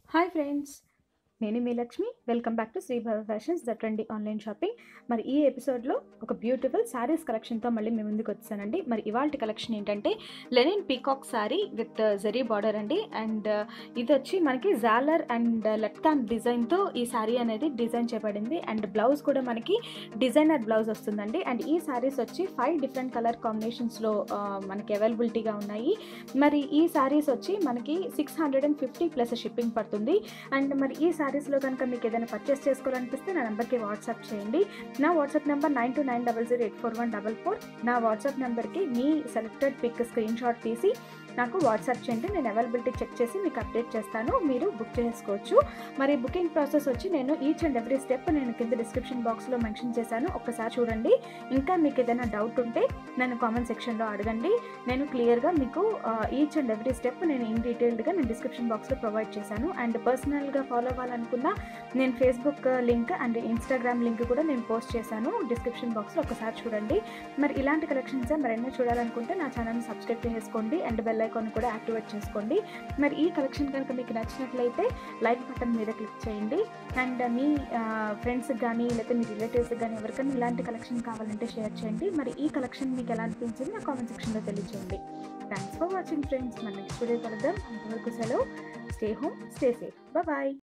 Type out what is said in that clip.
hi friends నేను మీ Lakshmi welcome back to Sribhava fashions the trendy online shopping మరి ఈ ఎపిసోడ్లో ఒక బ్యూటిఫుల్ శారీస్ కలెక్షన్తో మళ్ళీ మీ ముందుకు వచ్చానండి మరి ఇవాళ కలెక్షన్ ఏంటంటే linen peacock saree with zari border అండి అండ్ ఇది వచ్చి మనకి జాలర్ అండ్ లెట్కాన్ డిజైన్తో ఈ శారీ అనేది డిజైన్ చేయబడింది అండ్ బ్లౌజ్ కూడా మనకి డిజైనర్ బ్లౌజ్ వస్తుందండి అండ్ ఈ శారీస్ వచ్చి ఫైవ్ డిఫరెంట్ కలర్ కాంబినేషన్స్లో మనకి అవైలబిలిటీగా ఉన్నాయి మరి ఈ శారీస్ వచ్చి మనకి six hundred and fifty plus shipping పడుతుంది అండ్ మరి ఈ శారీస్లో కనుక మీకు ఏదైనా పర్చేస్ చేసుకోవాలనిపిస్తే నా నెంబర్కి వాట్సాప్ చేయండి నా WhatsApp number nine two nine double zero eight four one double four నా వాట్సాప్ నెంబర్కి మీ సెలెక్టెడ్ పిక్ స్క్రీన్ షాట్ తీసి నాకు వాట్సాప్ చేయండి నేను అవైలబిలిటీ చెక్ చేసి మీకు అప్డేట్ చేస్తాను మీరు బుక్ చేసుకోవచ్చు మరి బుకింగ్ ప్రాసెస్ వచ్చి నేను ఈచ్ అండ్ ఎవ్రీ స్టెప్ నేను కింద డిస్క్రిప్షన్ బాక్స్లో మెన్షన్ చేశాను ఒక్కసారి చూడండి ఇంకా మీకు ఏదైనా డౌట్ ఉంటే నన్ను కామెంట్ సెక్షన్లో అడగండి నేను క్లియర్గా మీకు ఈచ్ అండ్ ఎవ్రీ స్టెప్ నేను ఇన్ డీటెయిల్డ్గా నేను డిస్క్రిప్షన్ బాక్స్లో ప్రొవైడ్ చేశాను అండ్ పర్సనల్గా ఫాలో అవ్వాలనుకున్నా నేను Facebook link and Instagram link కూడా నేను పోస్ట్ చేశాను డిస్క్రిప్షన్ బాక్స్లో ఒకసారి చూడండి మరి ఇలాంటి కలెక్షన్స్ మరెన్నో చూడాలనుకుంటే నా ఛానల్ని సబ్స్క్రైబ్ చేసుకోండి అండ్ బెల్ ఐకాన్ కూడా యాక్టివేట్ చేసుకోండి మరి ఈ కలెక్షన్ కనుక మీకు నచ్చినట్లయితే లైక్ బటన్ మీద క్లిక్ చేయండి అండ్ మీ ఫ్రెండ్స్కి కానీ లేకపోతే మీ రిలేటివ్స్కి కానీ ఎవరికైనా ఇలాంటి కలెక్షన్ కావాలంటే షేర్ చేయండి మరి ఈ కలెక్షన్ మీకు ఎలా అనిపించింది నా కామెంట్ సెక్షన్లో తెలియజేయండి థ్యాంక్స్ ఫర్ వాచింగ్ ఫ్రెండ్స్ మన నెక్స్ట్ వీడియో కలుద్దాం అంతవరకు సెలవు stay home stay safe bye